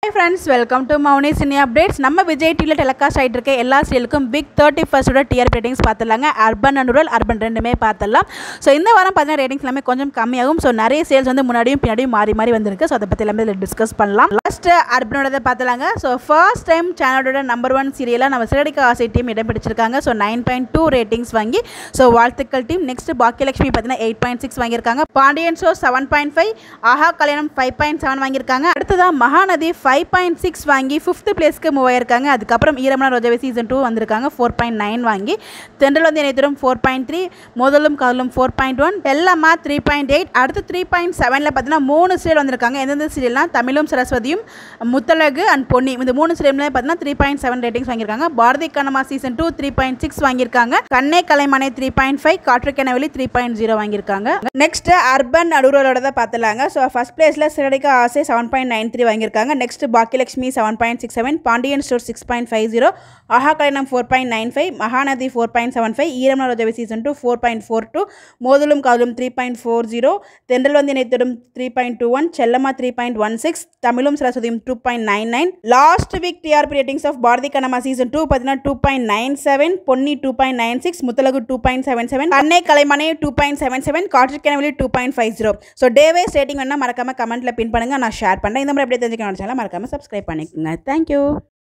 friends welcome to Mouni cine updates நம்ம விஜய் டிவியில் telecast ஆகிட்டு இருக்க எல்லா சீரியலுக்கும் பிக் தேர்ட்டி ஃபர்ஸ்டோட டிஆர் ரேட்டிங்ஸ் பார்த்துடலாங்க அர்பன் அண்ட் ரூரல் அர்பன் ரெண்டுமே பார்த்துடலாம் ஸோ இந்த வாரம் பார்த்தீங்கன்னா ரேட்டிங்ஸ் எல்லாமே கொஞ்சம் கம்மியாகும் ஸோ நிறைய சேல்ஸ் வந்து முன்னாடியும் பின்னாடியும் மாறி மாறி வந்திருக்கு ஸோ அதை பற்றி எல்லாமே இதில் டிஸ்கஸ் பண்ணலாம் லாஸ்ட் அர்பனோட பார்த்துலாங்க ஸோ ஃபர்ஸ்ட் டைம் சேனலோட நம்பர் ஒன் சீரியலாக நம்ம சிறடிக்க ஆசை டீம் இடம் பிடிச்சிருக்காங்க so nine point two ratings வாங்கி ஸோ வாழ்த்துக்கள் டீம் நெக்ஸ்ட் பாக்கியலட்சுமி பார்த்தீங்கன்னா எயிட் பாயிண்ட் சிக்ஸ் வாங்கியிருக்காங்க Pandian show seven point five Aaha Kalyanam five point seven வாங்கியிருக்காங்க அடுத்ததாக மகாநதி ஃபைவ் பாயிண்ட் சிக்ஸ் வாங்கி ஃபிஃப்த் பிளேஸ்க்கு மூவ் ஆயிருக்காங்க அதுக்கப்புறம் ஈரமன ரோஜாவே சீசன் டூ வந்திருக்காங்க ஃபோர் பாயிண்ட் நைன் வாங்கி Thendral Vanthu இணையத்திலும் four point three Modhalum Kadhalum four point one எல்லம்மா த்ரீ பாயிண்ட் எயிட் அடுத்து த்ரீ பாயிண்ட் செவனில் பார்த்தீங்கன்னா மூணு சீரியல் வந்திருக்காங்க எந்தெந்த சீரியல்னால் தமிழும் சரஸ்வதியும் முத்தழகு அண்ட் பொன்னி இந்த மூணு சீரியல்ல பார்த்தீங்கன்னா த்ரீ பாயிண்ட் செவன் ரேட்டிங்ஸ் வாங்கியிருக்காங்க Bharathi Kannamma season two three point six வாங்கியிருக்காங்க Kanne Kalaimane three point five காற்று கனவெளி த்ரீ பாயிண்ட் ஜீரோ வாங்கியிருக்காங்க நெக்ஸ்ட் அர்பன் அடூரோட தான் பார்த்துலாங்க ஸோ ஃபர்ஸ்ட் பிளேஸில் Siragadikka Aasai seven point nine three வாங்கியிருக்காங்க next Baakiyalakshmi seven point six seven Pandian store six point five zero Aaha Kalyanam four point nine five Mahanadhi four point seven five Eeramana Rojave season two four point four two மோதலும் காதலும் three point four zero Thendral Vanthu இணைத்தடும் three point two one Chellamma three point one six Tamizhum Saraswathiyum two point nine nine last week TRP ratings of Bharathi Kannamma season two பார்த்தீங்கன்னா two point nine seven Ponni two point nine six Muthazhagu two point seven seven அன்னை கலைமனை two point seven seven காற்றுக்கனவெளி two point five zero so டேவேஸ் rating வேணால் மறக்காம கமெண்ட்டில் பின் பண்ணுங்கள் நான் ஷேர் பண்ணுறேன் இந்த மாதிரி அப்படியே தெரிஞ்சுக்கணும் சேனல் மறக்காம சப்ஸ்கிரைப் பண்ணிக்கோங்க தேங்க்யூ